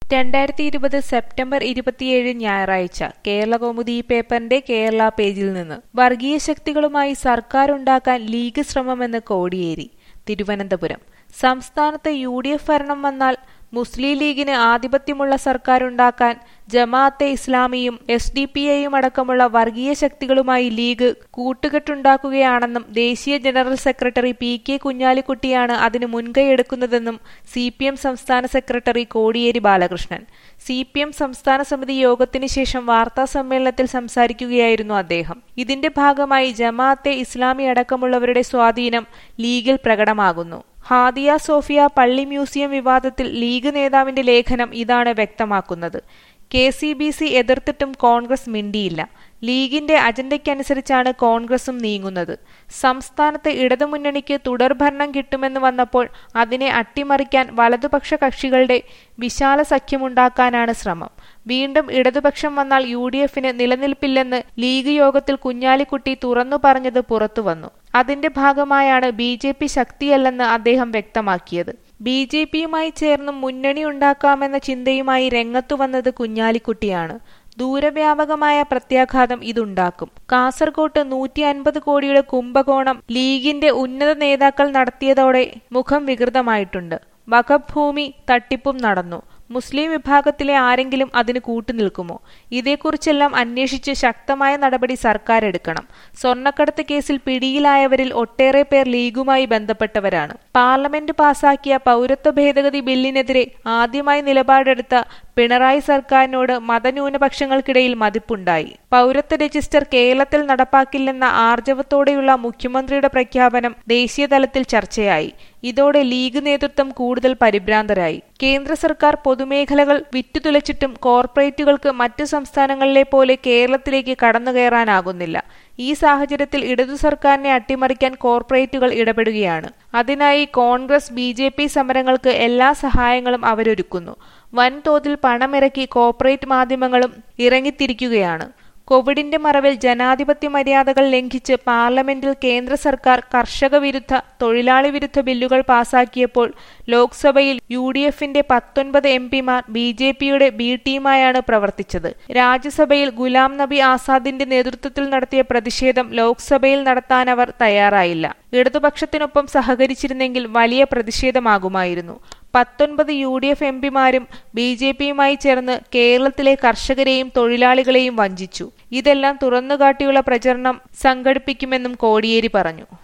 രണ്ടായിരത്തി ഇരുപത് സെപ്റ്റംബർ ഇരുപത്തിയേഴ് ഞായറാഴ്ച കേരളകൗമുദി പേപ്പറിന്റെ കേരള പേജിൽ നിന്ന് വർഗീയ ശക്തികളുമായി സർക്കാരുണ്ടാക്കാൻ ലീഗ് ശ്രമമെന്ന് കോടിയേരി തിരുവനന്തപുരം സംസ്ഥാനത്ത് യു ഡി എഫ് ഭരണം വന്നാൽ മുസ്ലിം ലീഗിന് ആധിപത്യമുള്ള സർക്കാരുണ്ടാക്കാൻ ജമാഅത്തെ ഇസ്ലാമിയും എസ് ഡി പി ഐയും അടക്കമുള്ള വർഗീയ ശക്തികളുമായി ലീഗ് കൂട്ടുകെട്ടുണ്ടാക്കുകയാണെന്നും ദേശീയ ജനറൽ സെക്രട്ടറി പി കെ കുഞ്ഞാലിക്കുട്ടിയാണ് അതിന് മുൻകൈയെടുക്കുന്നതെന്നും സി പി എം സംസ്ഥാന സെക്രട്ടറി Kodiyeri Balakrishnan C P M സംസ്ഥാന സമിതി യോഗത്തിന് ശേഷം വാർത്താ സമ്മേളനത്തിൽ സംസാരിക്കുകയായിരുന്നു അദ്ദേഹം ഇതിന്റെ ഭാഗമായി ജമാഅത്തെ ഇസ്ലാമി അടക്കമുള്ളവരുടെ സ്വാധീനം ലീഗിൽ പ്രകടമാകുന്നു ഹാദിയ സോഫിയ പള്ളി മ്യൂസിയം വിവാദത്തിൽ ലീഗ് നേതാവിന്റെ ലേഖനം ഇതാണ് വ്യക്തമാക്കുന്നത് കെ സി ബി സി എതിർത്തിട്ടും കോൺഗ്രസ് മിണ്ടിയില്ല ലീഗിന്റെ അജണ്ടയ്ക്കനുസരിച്ചാണ് കോൺഗ്രസും നീങ്ങുന്നത് സംസ്ഥാനത്ത് ഇടതുമുന്നണിക്ക് തുടർഭരണം കിട്ടുമെന്ന് വന്നപ്പോൾ അതിനെ അട്ടിമറിക്കാൻ വലതുപക്ഷ കക്ഷികളുടെ വിശാല സഖ്യമുണ്ടാക്കാനാണ് ശ്രമം വീണ്ടും ഇടതുപക്ഷം വന്നാൽ യു ഡി എഫിന് നിലനിൽപ്പില്ലെന്ന് ലീഗ് യോഗത്തിൽ കുഞ്ഞാലിക്കുട്ടി തുറന്നു പറഞ്ഞത് പുറത്തുവന്നു അതിന്റെ ഭാഗമായാണ് ബി ജെ പി ശക്തിയല്ലെന്ന് അദ്ദേഹം വ്യക്തമാക്കിയത് ബി ജെ പിയുമായി ചേർന്നും മുന്നണി ഉണ്ടാക്കാമെന്ന ചിന്തയുമായി രംഗത്തു വന്നത് കുഞ്ഞാലിക്കുട്ടിയാണ് ദൂരവ്യാപകമായ പ്രത്യാഘാതം ഇതുണ്ടാക്കും കാസർകോട്ട് നൂറ്റി അൻപത് കോടിയുടെ കുംഭകോണം ലീഗിന്റെ ഉന്നത നേതാക്കൾ നടത്തിയതോടെ മുഖം വികൃതമായിട്ടുണ്ട് വഖഫ് ഭൂമി തട്ടിപ്പും നടന്നു മുസ്ലിം വിഭാഗത്തിലെ ആരെങ്കിലും അതിന് കൂട്ടുനിൽക്കുമോ ഇതേക്കുറിച്ചെല്ലാം അന്വേഷിച്ച് ശക്തമായ നടപടി സർക്കാർ എടുക്കണം സ്വർണ്ണക്കടത്ത് കേസിൽ പിടിയിലായവരിൽ ഒട്ടേറെ പേർ ലീഗുമായി ബന്ധപ്പെട്ടവരാണ് പാർലമെന്റ് പാസാക്കിയ പൗരത്വ ഭേദഗതി ബില്ലിനെതിരെ ആദ്യമായി നിലപാടെടുത്ത പിണറായി സർക്കാരിനോട് മതന്യൂനപക്ഷങ്ങൾക്കിടയിൽ മതിപ്പുണ്ടായി പൗരത്വ രജിസ്റ്റർ കേരളത്തിൽ നടപ്പാക്കില്ലെന്ന ആർജവത്തോടെയുള്ള മുഖ്യമന്ത്രിയുടെ പ്രഖ്യാപനം ദേശീയതലത്തിൽ ചർച്ചയായി ഇതോടെ ലീഗ് നേതൃത്വം കൂടുതൽ പരിഭ്രാന്തരായി കേന്ദ്ര സർക്കാർ പൊതുമേഖലകൾ വിറ്റുതുലച്ചിട്ടും കോർപ്പറേറ്റുകൾക്ക് മറ്റു സംസ്ഥാനങ്ങളിലെ പോലെ കേരളത്തിലേക്ക് കടന്നുകയറാനാകുന്നില്ല ഈ സാഹചര്യത്തിൽ ഇടതു സർക്കാരിനെ അട്ടിമറിക്കാൻ കോർപ്പറേറ്റുകൾ ഇടപെടുകയാണ് അതിനായി കോൺഗ്രസ് ബി ജെ പി സമരങ്ങൾക്ക് എല്ലാ സഹായങ്ങളും അവരൊരുക്കുന്നു വൻതോതിൽ പണമിറക്കി കോർപ്പറേറ്റ് മാധ്യമങ്ങളും ഇറങ്ങിത്തിരിക്കുകയാണ് കോവിഡിന്റെ മറവിൽ ജനാധിപത്യ മര്യാദകൾ ലംഘിച്ച് പാർലമെന്റിൽ കേന്ദ്ര സർക്കാർ കർഷക വിരുദ്ധ തൊഴിലാളി വിരുദ്ധ ബില്ലുകൾ പാസാക്കിയപ്പോൾ ലോക്സഭയിൽ യു ഡി എഫിന്റെ പത്തൊൻപത് എം പിമാർ ബി ജെ പിയുടെ ബി ടീമായാണ് പ്രവർത്തിച്ചത് രാജ്യസഭയിൽ ഗുലാം നബി ആസാദിന്റെ നേതൃത്വത്തിൽ നടത്തിയ പ്രതിഷേധം ലോക്സഭയിൽ നടത്താൻ അവർ തയ്യാറായില്ല ഇടതുപക്ഷത്തിനൊപ്പം സഹകരിച്ചിരുന്നെങ്കിൽ വലിയ പ്രതിഷേധമാകുമായിരുന്നു പത്തൊൻപത് യു ഡി എഫ് എംപിമാരും ബി ജെ പിയുമായി ചേർന്ന് കേരളത്തിലെ കർഷകരെയും തൊഴിലാളികളെയും വഞ്ചിച്ചു ഇതെല്ലാം തുറന്നുകാട്ടിയുള്ള പ്രചരണം സംഘടിപ്പിക്കുമെന്നും കോടിയേരി പറഞ്ഞു